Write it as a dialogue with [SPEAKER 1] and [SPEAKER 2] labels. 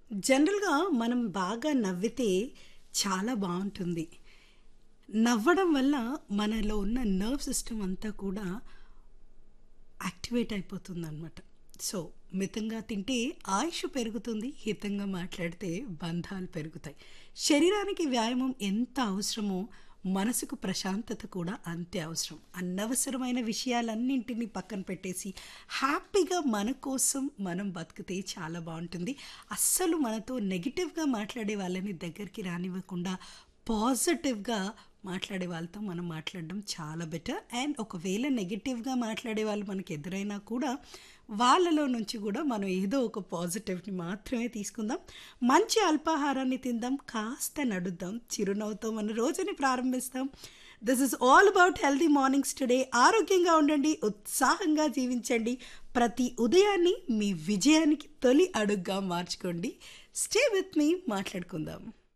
[SPEAKER 1] జనరల్‌గా మనం బాగా నవ్వితే చాలా బావుంటుంది. నవ్వడం వల్ల మనలో ఉన్న నర్వ్ సిస్టమ్ అంతా కూడా యాక్టివేట్ అయిపోతుందనమాట. సో, మితంగా తింటే ఆయుష్ పెరుగుతుంది. హితంగా మాట్లాడితే బంధాలు పెరుగుతాయి. శరీరానికి వ్యాయామం ఎంత అవసరమో, మనసుకు ప్రశాంతత కూడా అంతే అవసరం. అనవసరమైన విషయాలన్నింటిని పక్కన పెట్టేసి, హ్యాపీగా మన కోసం మనం బతికితే చాలా బావుంటుంది. అస్సలు మనతో నెగెటివ్‌గా మాట్లాడే వాళ్ళని దగ్గరికి రానివ్వకుండా, పాజిటివ్‌గా మాట్లాడే వాళ్ళతో మనం మాట్లాడడం చాలా బెటర్. అండ్ ఒకవేళ నెగెటివ్‌గా మాట్లాడే వాళ్ళు మనకు ఎదురైనా కూడా, వాళ్ళలో నుంచి కూడా మనం ఏదో ఒక పాజిటివ్‌ని మాత్రమే తీసుకుందాం. మంచి అల్పాహారాన్ని తిందాం. కాస్త నడుద్దాం. చిరునవ్వుతో మన రోజుని ప్రారంభిస్తాం. This is all about healthy mornings today. ఆరోగ్యంగా ఉండండి. ఉత్సాహంగా జీవించండి. ప్రతి ఉదయాన్ని మీ విజయానికి తొలి అడుగుగా మార్చుకోండి. స్టే విత్ మీ మాట్లాడుకుందాం.